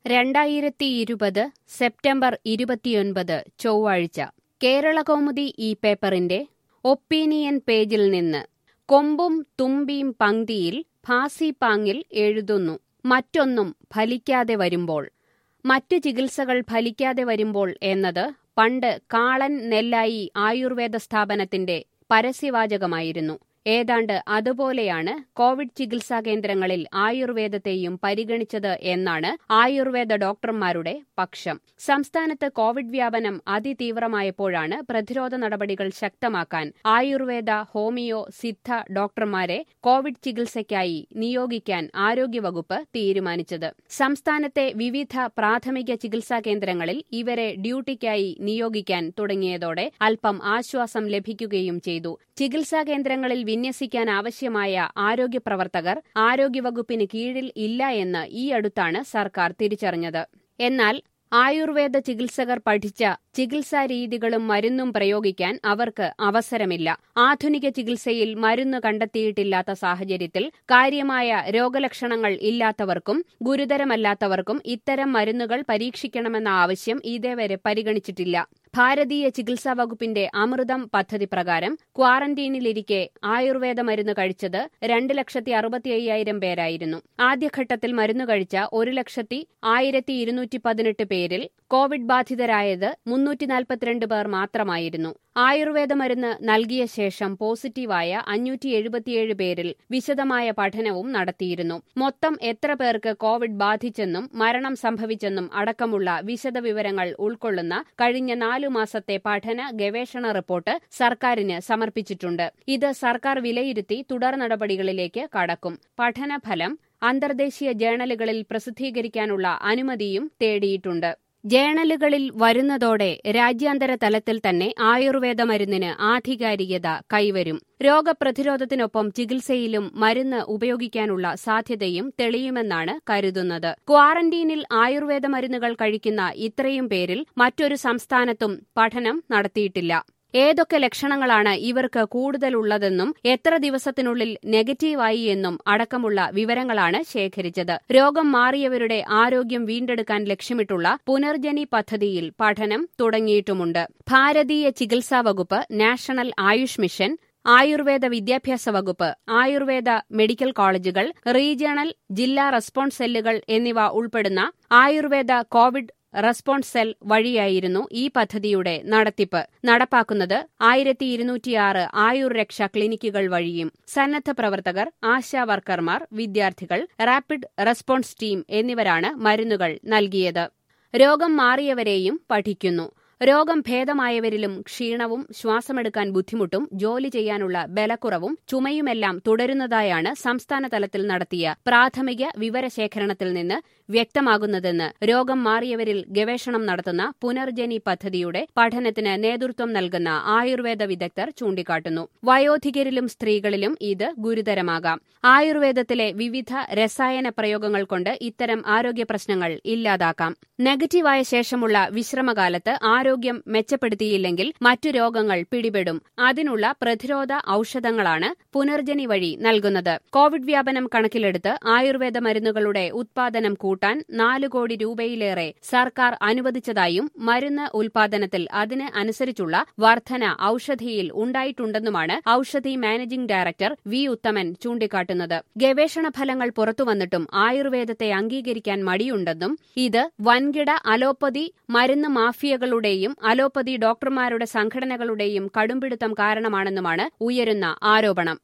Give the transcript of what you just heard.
രണ്ടായിരത്തി ഇരുപത് സെപ്റ്റംബർ ഇരുപത്തിയൊൻപത് ചൊവ്വാഴ്ച കേരളകൗമുദി ഈ പേപ്പറിന്റെ ഒപ്പീനിയൻ പേജിൽ നിന്ന് കൊമ്പും തുമ്പിയും പങ്ക്തിയിൽ ഭാസിപ്പാങ്ങിൽ എഴുതുന്നു മറ്റൊന്നും ഫലിക്കാതെ വരുമ്പോൾ മറ്റു ചികിത്സകൾ ഫലിക്കാതെ വരുമ്പോൾ എന്നത് പണ്ട് കാളൻ നെല്ലായി ആയുർവേദ സ്ഥാപനത്തിന്റെ പരസ്യവാചകമായിരുന്നു ഏതാണ്ട് അതുപോലെയാണ് കോവിഡ് ചികിത്സാ കേന്ദ്രങ്ങളിൽ ആയുർവേദത്തെയും പരിഗണിച്ചത് എന്നാണ് ആയുർവേദ ഡോക്ടർമാരുടെ പക്ഷം സംസ്ഥാനത്ത് കോവിഡ് വ്യാപനം അതിതീവ്രമായപ്പോഴാണ് പ്രതിരോധ നടപടികൾ ശക്തമാക്കാൻ ആയുർവേദ ഹോമിയോ സിദ്ധ ഡോക്ടർമാരെ കോവിഡ് ചികിത്സയ്ക്കായി നിയോഗിക്കാൻ ആരോഗ്യവകുപ്പ് തീരുമാനിച്ചത് സംസ്ഥാനത്തെ വിവിധ പ്രാഥമിക ചികിത്സാ കേന്ദ്രങ്ങളിൽ ഇവരെ ഡ്യൂട്ടിക്കായി നിയോഗിക്കാൻ തുടങ്ങിയതോടെ അല്പം ആശ്വാസം ലഭിക്കുകയും ചെയ്തു ചികിത്സാ കേന്ദ്രങ്ങളിൽ വിന്യസിക്കാൻ ആവശ്യമായ ആരോഗ്യ പ്രവർത്തകർ ആരോഗ്യവകുപ്പിന് കീഴിൽ ഇല്ല എന്ന് ഈ അടുത്താണ് സർക്കാർ തിരിച്ചറിഞ്ഞത് എന്നാൽ ആയുർവേദ ചികിത്സകർ പഠിച്ച ചികിത്സാ രീതികളും മരുന്നും പ്രയോഗിക്കാൻ അവർക്ക് അവസരമില്ല ആധുനിക ചികിത്സയിൽ മരുന്ന് കണ്ടെത്തിയിട്ടില്ലാത്ത സാഹചര്യത്തിൽ കാര്യമായ രോഗലക്ഷണങ്ങൾ ഇല്ലാത്തവർക്കും ഗുരുതരമല്ലാത്തവർക്കും ഇത്തരം മരുന്നുകൾ പരീക്ഷിക്കണമെന്ന ആവശ്യം ഇതേവരെ പരിഗണിച്ചിട്ടില്ല ഭാരതീയ ചികിത്സാ വകുപ്പിന്റെ അമൃതം പദ്ധതി പ്രകാരം ക്വാറന്റീനിലിരിക്കെ ആയുർവേദ മരുന്ന് കഴിച്ചത് രണ്ട് ലക്ഷത്തി അറുപത്തി അയ്യായിരം പേരായിരുന്നു ആദ്യഘട്ടത്തിൽ മരുന്ന് കഴിച്ച ഒരു ലക്ഷത്തി ആയിരത്തി ഇരുന്നൂറ്റി പതിനെട്ട് പേരിൽ കോവിഡ് ബാധിതരായത് മുന്നൂറ്റി നാൽപ്പത്തിരണ്ട് പേർ മാത്രമായിരുന്നു ആയുർവേദ മരുന്ന് നൽകിയ ശേഷം പോസിറ്റീവായ അഞ്ഞൂറ്റി എഴുപത്തിയേഴ് പേരിൽ വിശദമായ പഠനവും നടത്തിയിരുന്നു മൊത്തം എത്ര പേർക്ക് കോവിഡ് ബാധിച്ചെന്നും മരണം സംഭവിച്ചെന്നും അടക്കമുള്ള വിശദവിവരങ്ങൾ ഉൾക്കൊള്ളുന്ന കഴിഞ്ഞ നാലു മാസത്തെ പഠന ഗവേഷണ റിപ്പോർട്ട് സർക്കാരിന് സമർപ്പിച്ചിട്ടുണ്ട് ഇത് സർക്കാർ വിലയിരുത്തി തുടർ നടപടികളിലേക്ക് കടക്കും പഠനഫലം അന്തർദേശീയ ജേണലുകളിൽ പ്രസിദ്ധീകരിക്കാനുള്ള അനുമതിയും തേടിയിട്ടുണ്ട് ജേണലുകളിൽ വരുന്നതോടെ രാജ്യാന്തര തലത്തിൽ തന്നെ ആയുർവേദ മരുന്നിന് ആധികാരികത കൈവരും രോഗപ്രതിരോധത്തിനൊപ്പം ചികിത്സയിലും മരുന്ന് ഉപയോഗിക്കാനുള്ള സാധ്യതയും തെളിയുമെന്നാണ് കരുതുന്നത് ക്വാറന്റീനിൽ ആയുർവേദ മരുന്നുകൾ കഴിക്കുന്ന ഇത്രയും പേരിൽ മറ്റൊരു സംസ്ഥാനത്തും പഠനം നടത്തിയിട്ടില്ല ഏതൊക്കെ ലക്ഷണങ്ങളാണ് ഇവർക്ക് കൂടുതലുള്ളതെന്നും എത്ര ദിവസത്തിനുള്ളിൽ നെഗറ്റീവായി എന്നും അടക്കമുള്ള വിവരങ്ങളാണ് ശേഖരിച്ചത് രോഗം മാറിയവരുടെ ആരോഗ്യം വീണ്ടെടുക്കാൻ ലക്ഷ്യമിട്ടുള്ള പുനർജനി പദ്ധതിയിൽ പഠനം തുടങ്ങിയിട്ടുമുണ്ട് ഭാരതീയ ചികിത്സാ വകുപ്പ് നാഷണൽ ആയുഷ് മിഷൻ ആയുർവേദ വിദ്യാഭ്യാസ വകുപ്പ് ആയുർവേദ മെഡിക്കൽ കോളേജുകൾ റീജിയണൽ ജില്ലാ റെസ്പോൺസ് സെല്ലുകൾ എന്നിവ ഉൾപ്പെടുന്ന ആയുർവേദ കോവിഡ് റെസ്പോൺസ് സെൽ വഴിയായിരുന്നു ഈ പദ്ധതിയുടെ നടത്തിപ്പ് നടപ്പാക്കുന്നത് ആയിരത്തി ഇരുന്നൂറ്റിയാറ് ആയുർ രക്ഷാ ക്ലിനിക്കുകൾ വഴിയും സന്നദ്ധ പ്രവർത്തകർ ആശാ വർക്കർമാർ വിദ്യാർത്ഥികൾ റാപ്പിഡ് റെസ്പോൺസ് ടീം എന്നിവരാണ് മരുന്നുകൾ നൽകിയത് രോഗം മാറിയവരെയും പഠിക്കുന്നു രോഗം ഭേദമായവരിലും ക്ഷീണവും ശ്വാസമെടുക്കാൻ ബുദ്ധിമുട്ടും ജോലി ചെയ്യാനുള്ള ബലക്കുറവും ചുമയുമെല്ലാം തുടരുന്നതായാണ് സംസ്ഥാന തലത്തിൽ നടത്തിയ പ്രാഥമിക വിവരശേഖരണത്തിൽ നിന്ന് വ്യക്തമാകുന്നതെന്ന് രോഗം മാറിയവരിൽ ഗവേഷണം നടത്തുന്ന പുനർജനി പദ്ധതിയുടെ പഠനത്തിന് നേതൃത്വം നൽകുന്ന ആയുർവേദ വിദഗ്ധർ ചൂണ്ടിക്കാട്ടുന്നു വയോധികരിലും സ്ത്രീകളിലും ഇത് ഗുരുതരമാകാം ആയുർവേദത്തിലെ വിവിധ രസായന പ്രയോഗങ്ങൾ കൊണ്ട് ഇത്തരം ആരോഗ്യ പ്രശ്നങ്ങൾ ഇല്ലാതാക്കാം നെഗറ്റീവായ ശേഷമുള്ള വിശ്രമകാലത്ത് ആരോഗ്യം മെച്ചപ്പെടുത്തിയില്ലെങ്കിൽ മറ്റു രോഗങ്ങൾ പിടിപെടും അതിനുള്ള പ്രതിരോധ ഔഷധങ്ങളാണ് പുനർജനി വഴി നൽകുന്നത് കോവിഡ് വ്യാപനം കണക്കിലെടുത്ത് ആയുർവേദ മരുന്നുകളുടെ ഉത്പാദനം കൂട്ടാൻ നാല് കോടി രൂപയിലേറെ സർക്കാർ അനുവദിച്ചതായും മരുന്ന് ഉൽപാദനത്തിൽ അതിന് അനുസരിച്ചുള്ള വർധന ഔഷധിയിൽ ഉണ്ടായിട്ടുണ്ടെന്നുമാണ് Oushadhi managing director V Uthaman ചൂണ്ടിക്കാട്ടുന്നത് ഗവേഷണ ഫലങ്ങൾ പുറത്തുവന്നിട്ടും ആയുർവേദത്തെ അംഗീകരിക്കാൻ മടിയുണ്ടെന്നും ഇത് വൻകിട അലോപ്പതി മരുന്ന് മാഫിയകളുടെയും അലോപ്പതി ഡോക്ടർമാരുടെ സംഘടനകളുടെയും കടുംപിടുത്തം കാരണമാണെന്നുമാണ് ഉയരുന്ന ആരോപണം